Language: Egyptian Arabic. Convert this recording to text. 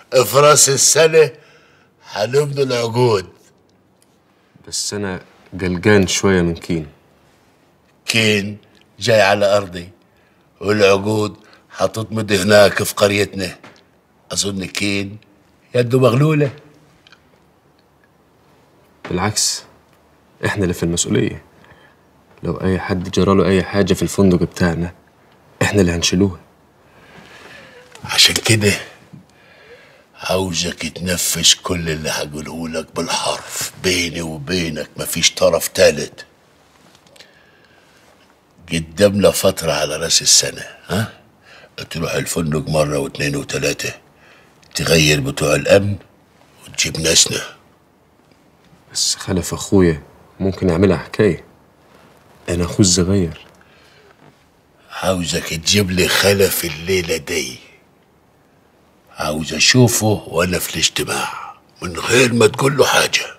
في راس السنة هنبني العقود بس انا قلقان شويه من كين كين جاي على أرضي والعقود هتطمد هناك في قريتنا أظن كين يده مغلولة بالعكس احنا اللي في المسؤوليه لو اي حد جراله اي حاجه في الفندق بتاعنا احنا اللي هنشيلوها عشان كده عاوزك تنفذ كل اللي هقوله لك بالحرف بيني وبينك مفيش طرف تالت قدامنا فترة على راس السنة ها تروح الفندق مرة واثنين وثلاثة تغير بتوع الأمن وتجيب ناسنا بس خلف اخويا ممكن يعملها حكايه انا اخوه الصغير عاوزك تجيب لي خلف الليلة دي عاوز أشوفه وأنا في الاجتماع من غير ما تقول له حاجة